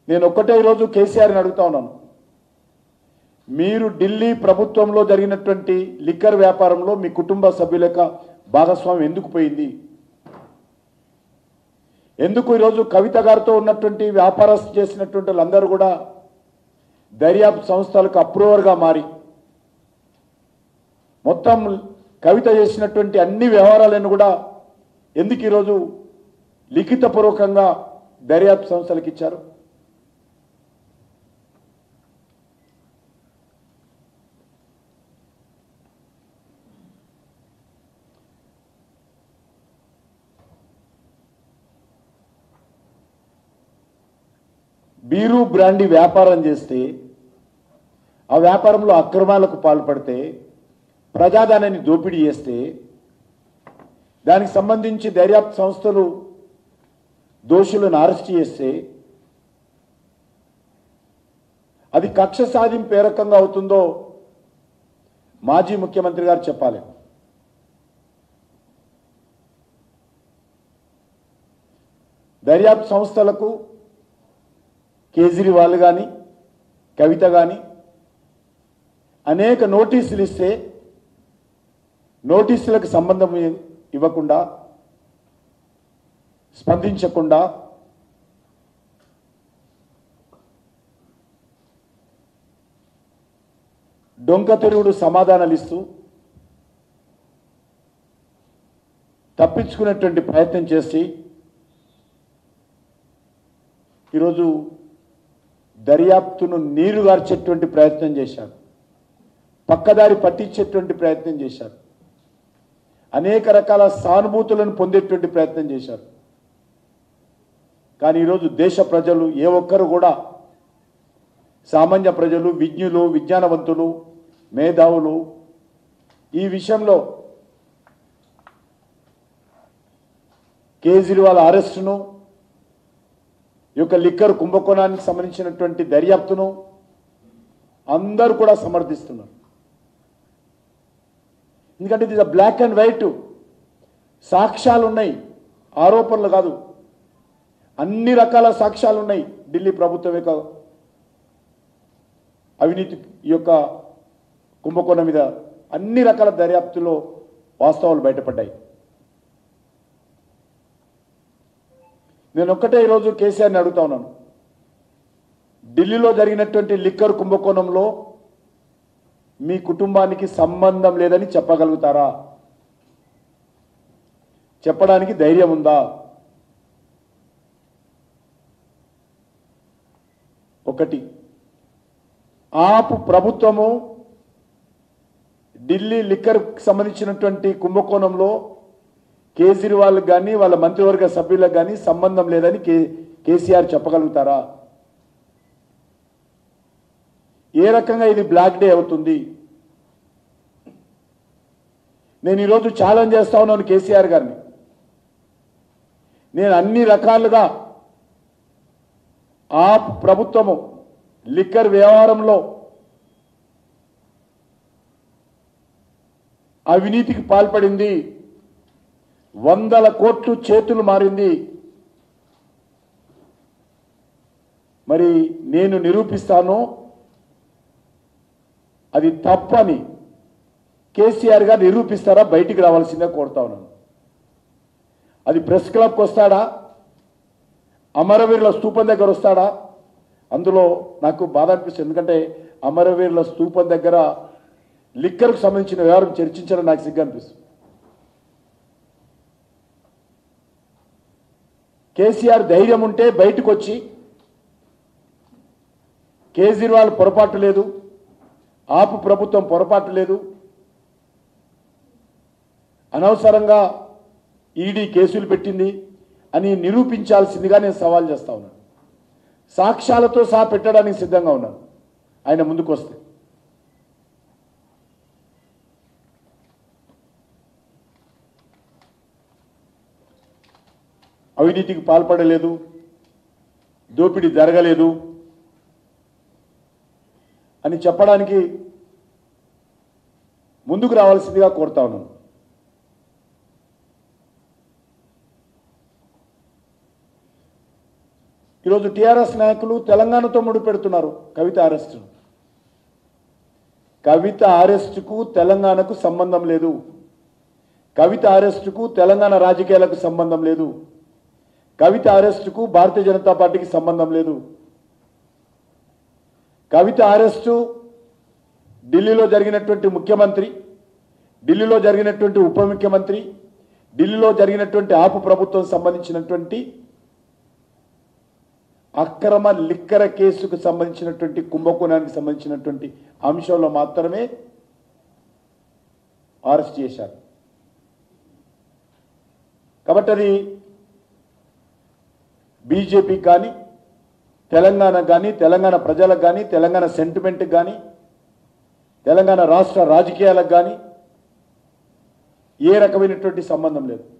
నేను ఒక్కటే ఈరోజు కేసీఆర్ని అడుగుతా ఉన్నాను మీరు ఢిల్లీ ప్రభుత్వంలో జరిగినటువంటి లిక్కర్ వ్యాపారంలో మీ కుటుంబ సభ్యుల యొక్క భాగస్వామ్యం ఎందుకు పోయింది ఎందుకు ఈరోజు కవిత గారితో ఉన్నటువంటి వ్యాపారస్తు చేసినటువంటి వాళ్ళందరూ కూడా దర్యాప్తు సంస్థలకు అప్రూవర్గా మారి మొత్తం కవిత చేసినటువంటి అన్ని వ్యవహారాలను కూడా ఎందుకు ఈరోజు లిఖితపూర్వకంగా దర్యాప్తు సంస్థలకు ఇచ్చారు బీరు బ్రాండీ వ్యాపారం చేస్తే ఆ వ్యాపారంలో అక్రమాలకు పాల్పడితే ప్రజాధనాన్ని దోపిడీ చేస్తే దానికి సంబంధించి దర్యాప్తు సంస్థలు దోషులను అరెస్ట్ చేస్తే అది కక్ష సాధింపు ఏ రకంగా అవుతుందో మాజీ ముఖ్యమంత్రి గారు చెప్పాలి దర్యాప్తు సంస్థలకు కేజ్రీవాల్ కానీ కవిత కానీ అనేక నోటీసులు ఇస్తే నోటీసులకు సంబంధం ఇవ్వకుండా స్పందించకుండా డొంక తిరుగుడు సమాధానాలు ఇస్తూ తప్పించుకునేటువంటి ప్రయత్నం చేసి ఈరోజు దర్యాప్తును నీరుగార్చేటువంటి ప్రయత్నం చేశారు పక్కదారి పట్టించేటువంటి ప్రయత్నం చేశారు అనేక రకాల సానుభూతులను పొందేటువంటి ప్రయత్నం చేశారు కానీ ఈరోజు దేశ ప్రజలు ఏ ఒక్కరు కూడా సామాన్య ప్రజలు విజ్ఞులు విజ్ఞానవంతులు మేధావులు ఈ విషయంలో కేజ్రీవాల్ అరెస్టును ఈ యొక్క లిక్కర్ కుంభకోణానికి సంబంధించినటువంటి దర్యాప్తును అందరూ కూడా సమర్థిస్తున్నారు ఎందుకంటే ఇది బ్లాక్ అండ్ వైట్ సాక్ష్యాలు ఉన్నాయి ఆరోపణలు కాదు అన్ని రకాల సాక్ష్యాలు ఉన్నాయి ఢిల్లీ ప్రభుత్వం యొక్క అవినీతి ఈ యొక్క కుంభకోణం మీద అన్ని రకాల దర్యాప్తులో వాస్తవాలు బయటపడ్డాయి నేను ఒక్కటే ఈరోజు కేసీఆర్ని అడుగుతా ఉన్నాను ఢిల్లీలో జరిగినటువంటి లిక్కర్ కుంభకోణంలో మీ కుటుంబానికి సంబంధం లేదని చెప్పగలుగుతారా చెప్పడానికి ధైర్యం ఉందా ఒకటి ఆపు ప్రభుత్వము ఢిల్లీ లిక్కర్ సంబంధించినటువంటి కుంభకోణంలో కేజ్రీవాల్ కానీ వాళ్ళ మంత్రివర్గ సభ్యులకు కానీ సంబంధం లేదని కే కేసీఆర్ చెప్పగలుగుతారా ఏ రకంగా ఇది బ్లాక్ డే అవుతుంది నేను ఈరోజు ఛాలెంజ్ చేస్తా ఉన్నాను కేసీఆర్ గారిని నేను అన్ని రకాలుగా ఆ ప్రభుత్వము లిక్కర్ వ్యవహారంలో అవినీతికి పాల్పడింది వందల కోట్లు చేతులు మారింది మరి నేను నిరూపిస్తాను అది తప్పని కేసీఆర్ గారు నిరూపిస్తారా బయటికి రావాల్సిందే కోరుతా ఉన్నాను అది ప్రెస్ క్లబ్కి వస్తాడా అమరవీరుల స్తూపం దగ్గర వస్తాడా అందులో నాకు బాధ అనిపిస్తుంది ఎందుకంటే అమరవీరుల స్తూపం దగ్గర లిక్కర్కు సంబంధించిన వ్యవహారం చర్చించడం నాకు సిగ్గు అనిపిస్తుంది కేసీఆర్ ధైర్యం ఉంటే బయటకు వచ్చి కేజ్రీవాల్ పొరపాటు లేదు ఆపు ప్రభుత్వం పొరపాటు లేదు అనవసరంగా ఈడీ కేసులు పెట్టింది అని నిరూపించాల్సిందిగా నేను సవాల్ చేస్తా ఉన్నాను సాక్ష్యాలతో సహా పెట్టడానికి సిద్ధంగా ఉన్నాను ఆయన ముందుకు వస్తే అవినీతికి పాల్పడలేదు దోపిడీ జరగలేదు అని చెప్పడానికి ముందుకు రావాల్సిందిగా కోరుతా ఉన్నాను ఈరోజు టీఆర్ఎస్ నాయకులు తెలంగాణతో ముడిపెడుతున్నారు కవిత అరెస్టు కవిత అరెస్టుకు తెలంగాణకు సంబంధం లేదు కవిత అరెస్టుకు తెలంగాణ రాజకీయాలకు సంబంధం లేదు కవిత అరెస్టుకు భారతీయ జనతా పార్టీకి సంబంధం లేదు కవిత అరెస్టు ఢిల్లీలో జరిగినటువంటి ముఖ్యమంత్రి ఢిల్లీలో జరిగినటువంటి ఉప ముఖ్యమంత్రి ఢిల్లీలో జరిగినటువంటి ఆపు ప్రభుత్వం సంబంధించినటువంటి అక్రమ లిక్కర కేసుకు సంబంధించినటువంటి కుంభకోణానికి సంబంధించినటువంటి అంశంలో మాత్రమే అరెస్ట్ చేశారు కాబట్టి అది బీజేపీకి కానీ తెలంగాణ కానీ తెలంగాణ ప్రజలకు కానీ తెలంగాణ సెంటిమెంట్కి కానీ తెలంగాణ రాష్ట్ర రాజకీయాలకు కానీ ఏ రకమైనటువంటి సంబంధం లేదు